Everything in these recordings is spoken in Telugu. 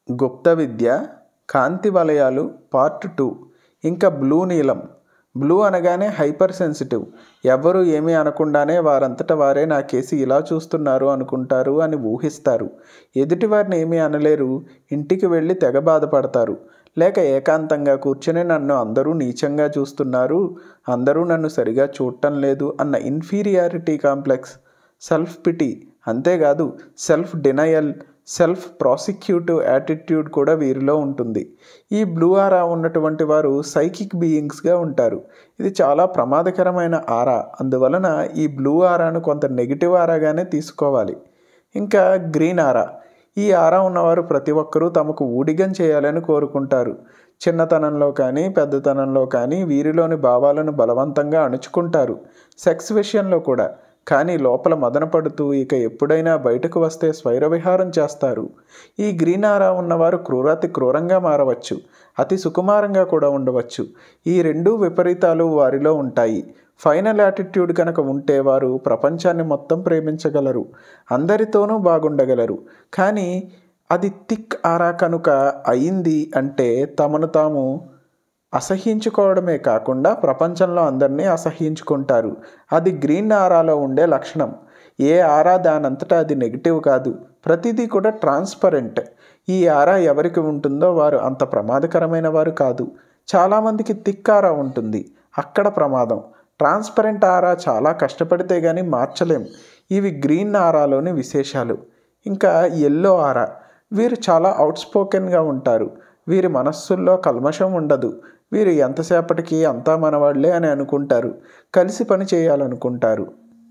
గుప్త విద్య కాంతి వలయాలు పార్ట్ టూ ఇంకా బ్లూ నీలం బ్లూ అనగానే హైపర్ సెన్సిటివ్ ఎవరు ఏమీ అనకుండానే వారంతట వారే నా కేసి ఇలా చూస్తున్నారు అనుకుంటారు అని ఊహిస్తారు ఎదుటివారిని ఏమీ అనలేరు ఇంటికి వెళ్ళి తెగ బాధపడతారు లేక ఏకాంతంగా కూర్చొని నన్ను అందరూ నీచంగా చూస్తున్నారు అందరూ నన్ను సరిగా చూడటం లేదు అన్న ఇన్ఫీరియారిటీ కాంప్లెక్స్ సెల్ఫ్ పిటి అంతేకాదు self denial self prosecutive attitude కూడా వీరిలో ఉంటుంది ఈ బ్లూ ఆరా ఉన్నటువంటి వారు సైకిక్ బీయింగ్స్గా ఉంటారు ఇది చాలా ప్రమాదకరమైన ఆరా అందువలన ఈ బ్లూ ఆరాను కొంత నెగిటివ్ ఆరాగానే తీసుకోవాలి ఇంకా గ్రీన్ ఆరా ఈ ఆరా ఉన్నవారు ప్రతి ఒక్కరూ తమకు ఊడిగం చేయాలని కోరుకుంటారు చిన్నతనంలో కానీ పెద్దతనంలో కానీ వీరిలోని భావాలను బలవంతంగా అణుచుకుంటారు సెక్స్ విషయంలో కూడా కానీ లోపల మదన పడుతూ ఇక ఎప్పుడైనా బయటకు వస్తే స్వైర విహారం చేస్తారు ఈ గ్రీన్ ఆరా ఉన్నవారు క్రూరాతి క్రూరంగా మారవచ్చు అతి సుకుమారంగా కూడా ఉండవచ్చు ఈ రెండు విపరీతాలు వారిలో ఉంటాయి ఫైనల్ యాటిట్యూడ్ కనుక ఉంటే వారు ప్రపంచాన్ని మొత్తం ప్రేమించగలరు అందరితోనూ బాగుండగలరు కానీ అది థిక్ ఆరా కనుక అయింది అంటే తమను తాము అసహ్యించుకోవడమే కాకుండా ప్రపంచంలో అందరినీ అసహ్యించుకుంటారు అది గ్రీన్ ఆరాలో ఉండే లక్షణం ఏ ఆరా దానంతటా అది నెగిటివ్ కాదు ప్రతిదీ కూడా ట్రాన్స్పరెంట్ ఈ ఆరా ఎవరికి ఉంటుందో వారు అంత ప్రమాదకరమైన వారు కాదు చాలామందికి థిక్ ఆరా ఉంటుంది అక్కడ ప్రమాదం ట్రాన్స్పరెంట్ ఆరా చాలా కష్టపడితే కానీ మార్చలేం ఇవి గ్రీన్ ఆరాలోని విశేషాలు ఇంకా ఎల్లో ఆరా వీరు చాలా అవుట్స్పోకెన్గా ఉంటారు వీరి మనస్సుల్లో కల్మషం ఉండదు వీరు ఎంతసేపటికి అంతా మనవాళ్లే అని అనుకుంటారు కలిసి పని చేయాలనుకుంటారు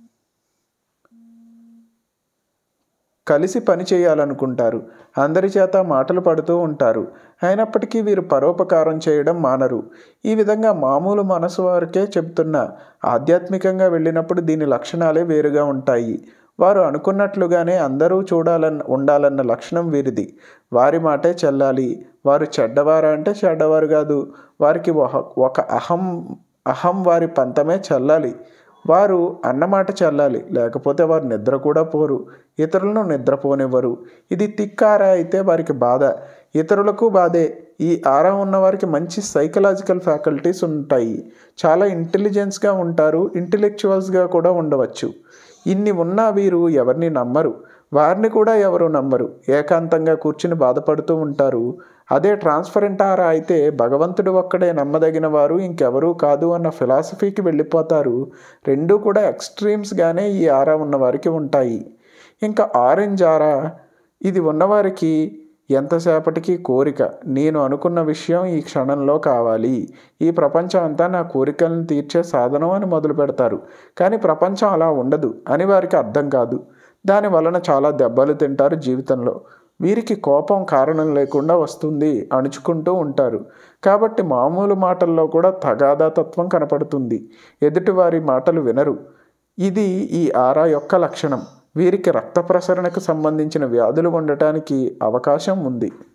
కలిసి పని చేయాలనుకుంటారు అందరి చేత మాటలు పడుతూ ఉంటారు అయినప్పటికీ వీరు పరోపకారం చేయడం మానరు ఈ విధంగా మామూలు మనసు వారికే చెబుతున్నా ఆధ్యాత్మికంగా వెళ్ళినప్పుడు దీని లక్షణాలే వేరుగా ఉంటాయి వారు అనుకున్నట్లుగానే అందరూ చూడాలన్న ఉండాలన్న లక్షణం వీరిది వారి మాటే చెల్లాలి వారు చెడ్డవారా అంటే చెడ్డవారు కాదు వారికి ఒక అహం అహం వారి పంతమే చెల్లాలి వారు అన్నమాట చెల్లాలి లేకపోతే వారు నిద్ర కూడా పోరు ఇతరులను నిద్రపోనివ్వరు ఇది తిక్కారా అయితే వారికి బాధ ఇతరులకు బాధే ఈ ఆరా ఉన్న వారికి మంచి సైకలాజికల్ ఫ్యాకల్టీస్ ఉంటాయి చాలా ఇంటెలిజెన్స్గా ఉంటారు ఇంటెలెక్చువల్స్గా కూడా ఉండవచ్చు ఇన్ని ఉన్నా వీరు ఎవరిని నమ్మరు వారిని కూడా ఎవరు నమ్మరు ఏకాంతంగా కూర్చుని బాధపడుతూ ఉంటారు అదే ట్రాన్స్పరెంట్ ఆరా అయితే భగవంతుడు ఒక్కడే నమ్మదగిన వారు ఇంకెవరూ కాదు అన్న ఫిలాసఫీకి వెళ్ళిపోతారు రెండూ కూడా ఎక్స్ట్రీమ్స్గానే ఈ ఆరా ఉన్నవారికి ఉంటాయి ఇంకా ఆరెంజ్ ఆరా ఇది ఉన్నవారికి ఎంతసేపటికి కోరిక నేను అనుకున్న విషయం ఈ క్షణంలో కావాలి ఈ ప్రపంచం అంతా నా కోరికలను తీర్చే సాధనం అని మొదలు పెడతారు కానీ ప్రపంచం అలా ఉండదు అని వారికి అర్థం కాదు దాని వలన చాలా దెబ్బలు తింటారు జీవితంలో వీరికి కోపం కారణం లేకుండా వస్తుంది అణుచుకుంటూ ఉంటారు కాబట్టి మామూలు మాటల్లో కూడా తగాదాతత్వం కనపడుతుంది ఎదుటివారి మాటలు వినరు ఇది ఈ ఆరా యొక్క లక్షణం వీరికి రక్త ప్రసరణకు సంబంధించిన వ్యాధులు ఉండటానికి అవకాశం ఉంది